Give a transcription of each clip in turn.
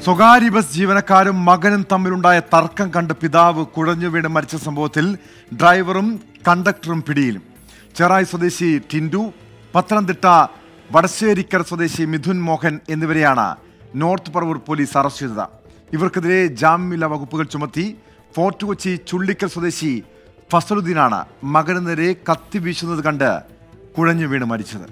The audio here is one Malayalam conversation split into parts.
സ്വകാര്യ ബസ് ജീവനക്കാരും മകനും തമ്മിലുണ്ടായ തർക്കം കണ്ട് പിതാവ് കുഴഞ്ഞു വീണ് മരിച്ച സംഭവത്തിൽ ഡ്രൈവറും കണ്ടക്ടറും പിടിയിലും ചെറായി സ്വദേശി ടിൻഡു പത്തനംതിട്ട വടശ്ശേരിക്കര സ്വദേശി മിഥുൻ മോഹൻ എന്നിവരെയാണ് നോർത്ത് പറവൂർ പോലീസ് അറസ്റ്റ് ചെയ്തത് ഇവർക്കെതിരെ ജാമ്യമില്ലാ വകുപ്പുകൾ ചുമത്തി ഫോർട്ട് കൊച്ചി ചുള്ളിക്കൽ സ്വദേശി ഫസലുദ്ദീനാണ് മകന് നേരെ കത്തി വീശുന്നത് കണ്ട് കുഴഞ്ഞു വീണ് മരിച്ചത്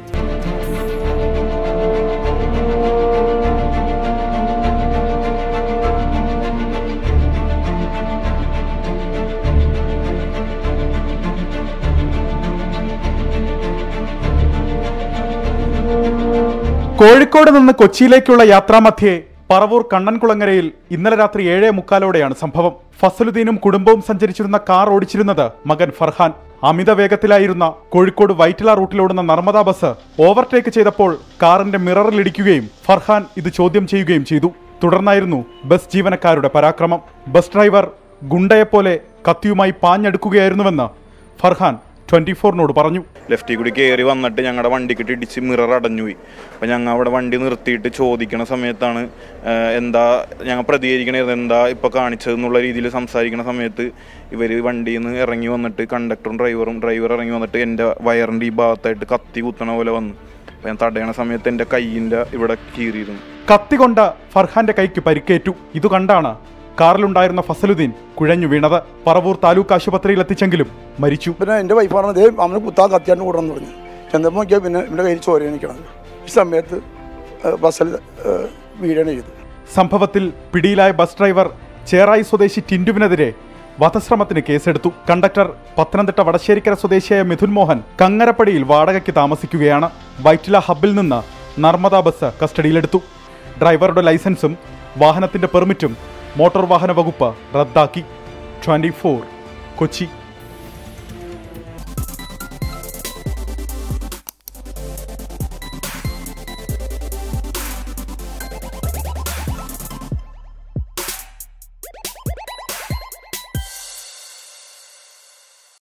കോഴിക്കോട് നിന്ന് കൊച്ചിയിലേക്കുള്ള യാത്രാമധ്യേ പറവൂർ കണ്ണൻകുളങ്ങരയിൽ ഇന്നലെ രാത്രി ഏഴേ മുക്കാലോടെയാണ് സംഭവം ഫസലുദ്ദീനും കുടുംബവും സഞ്ചരിച്ചിരുന്ന കാർ ഓടിച്ചിരുന്നത് മകൻ ഫർഹാൻ അമിത വേഗത്തിലായിരുന്ന കോഴിക്കോട് വൈറ്റില റൂട്ടിലോടുന്ന നർമ്മദ ബസ് ഓവർടേക്ക് ചെയ്തപ്പോൾ കാറിന്റെ മിററിലിടിക്കുകയും ഫർഹാൻ ഇത് ചോദ്യം ചെയ്യുകയും ചെയ്തു തുടർന്നായിരുന്നു ബസ് ജീവനക്കാരുടെ പരാക്രമം ബസ് ഡ്രൈവർ ഗുണ്ടയെപ്പോലെ കത്തിയുമായി പാഞ്ഞെടുക്കുകയായിരുന്നുവെന്ന് ഫർഹാൻ ട്വന്റി ഫോറിനോട് പറഞ്ഞു ലെഫ്റ്റിൽ കൂടി കയറി വന്നിട്ട് ഞങ്ങളുടെ വണ്ടിക്കിട്ട് ഇടിച്ച് മിറർ അടഞ്ഞുപോയി അപ്പം ഞങ്ങൾ അവിടെ വണ്ടി നിർത്തിയിട്ട് ചോദിക്കണ സമയത്താണ് ആ, എന്താ ഞങ്ങൾ പ്രതികരിക്കണത് എന്താ ഇപ്പോൾ കാണിച്ചതെന്നുള്ള രീതിയിൽ സംസാരിക്കണ സമയത്ത് ഇവർ വണ്ടിയിൽ നിന്ന് ഇറങ്ങി വന്നിട്ട് കണ്ടക്ടറും ഡ്രൈവറും ഡ്രൈവർ ഇറങ്ങി വന്നിട്ട് എൻ്റെ വയറിൻ്റെ ഈ ഭാഗത്തായിട്ട് കത്തി കുത്തണ പോലെ വന്നു അപ്പം ഞാൻ തടയണ സമയത്ത് എൻ്റെ കയ്യിൻ്റെ ഇവിടെ കീറിയിരുന്നു കത്തികൊണ്ട് ഫർഹാന്റെ കൈക്ക് പരിക്കേറ്റു ഇത് കണ്ടാണ് കാറിലുണ്ടായിരുന്ന ഫസലുദ്ദീൻ കുഴഞ്ഞു വീണത് പറവൂർ താലൂക്ക് ആശുപത്രിയിൽ എത്തിച്ചെങ്കിലും മരിച്ചു പിന്നെ എൻ്റെ വൈഫാണ് ദേ അവന് കുത്താൻ കത്തിയാണ്ട് കൂടണമെന്ന് പറഞ്ഞു ചെന്നപ്പോൾ നോക്കിയാൽ പിന്നെ എൻ്റെ കയ്യിൽ ചോര നിൽക്കണം ഈ സമയത്ത് ഏഹ്, ബസ്സിൽ ഏഹ്, വീഴാണ് ചെയ്തു സംഭവത്തിൽ പിടിയിലായ ബസ് ഡ്രൈവർ ചേറായി സ്വദേശി ടിൻഡുവിനെതിരെ വധശ്രമത്തിന് കേസെടുത്തു കണ്ടക്ടർ പത്തനംതിട്ട വടശ്ശേരിക്കര സ്വദേശിയായ മിഥുൻ മോഹൻ കങ്ങരപ്പടിയിൽ വാടകയ്ക്ക് താമസിക്കുകയാണ് വൈറ്റില ഹബിൽ നിന്ന് നർമ്മദ ബസ് കസ്റ്റഡിയിലെടുത്തു ഡ്രൈവറുടെ ലൈസൻസും വാഹനത്തിന്റെ പെർമിറ്റും മോട്ടോർ വാഹന വകുപ്പ് റദ്ദാക്കി ട്വന്റി കൊച്ചി